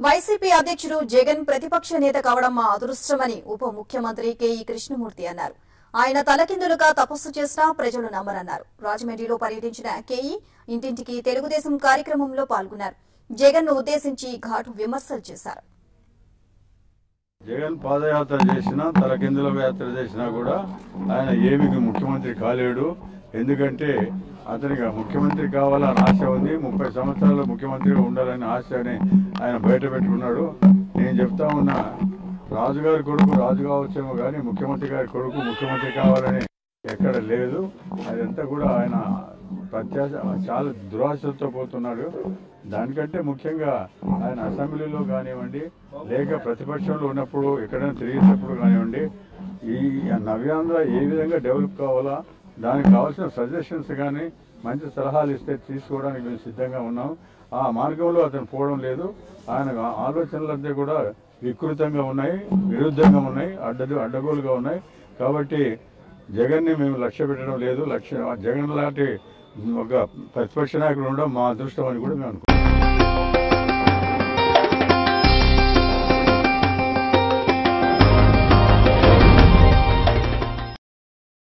YCP అధ్యక్షుడు జగన్ ప్రతిపక్ష నేత కావడం మా అదృష్టమని ఉప ముఖ్యమంత్రి కేఈ కృష్ణమూర్తి అన్నారు ఆయన తలకిందులుగా తపస్సు చేసినా ప్రజలు నమ్మరన్నారు రాజమండ్రిలో పర్యటించిన కేఈ ఇంటింటికి తెలుగుదేశం కార్యక్రమంలో పాల్గొన్నారు జగన్ ను ఉద్దేశించి ఘాటు విమర్శలు చేశారు జగన్ పాదయాత్ర చేసినా తలకిందుల యాత్ర చేసినా కూడా ఆయన ఏమి ముఖ్యమంత్రి కాలేడు ఎందుకంటే అతనికి ముఖ్యమంత్రి కావాలని ఆశ ఉంది ముప్పై సంవత్సరాలు ముఖ్యమంత్రిగా ఉండాలని ఆశని ఆయన బయట పెట్టుకున్నాడు నేను చెప్తా ఉన్నా రాజుగారి కొడుకు రాజు కావచ్చేమో కానీ ముఖ్యమంత్రి గారి కొడుకు ముఖ్యమంత్రి కావాలని ఎక్కడ లేదు అదంతా కూడా ఆయన ప్రత్యాశ చాలా దురాశతో పోతున్నాడు దానికంటే ముఖ్యంగా ఆయన అసెంబ్లీలో కానివ్వండి లేక ప్రతిపక్షంలో ఉన్నప్పుడు ఎక్కడైనా తిరిగేటప్పుడు కానివ్వండి ఈ నవ్యాంధ్ర ఏ విధంగా డెవలప్ కావాలా దానికి కావాల్సిన సజెషన్స్ కానీ మంచి సలహాలు ఇస్తే తీసుకోవడానికి మేము సిద్ధంగా ఉన్నాం ఆ మార్గంలో అతను పోవడం లేదు ఆయన ఆలోచనలంతా కూడా వికృతంగా ఉన్నాయి విరుద్ధంగా ఉన్నాయి అడ్డలు అడ్డగోలుగా ఉన్నాయి కాబట్టి జగన్ని మేము లక్ష్య పెట్టడం లేదు లక్ష్య జగన్ లాంటి ఒక ప్రతిపక్ష నాయకుడు ఉండడం మా అదృష్టం అని కూడా మేము అనుకుంటున్నాం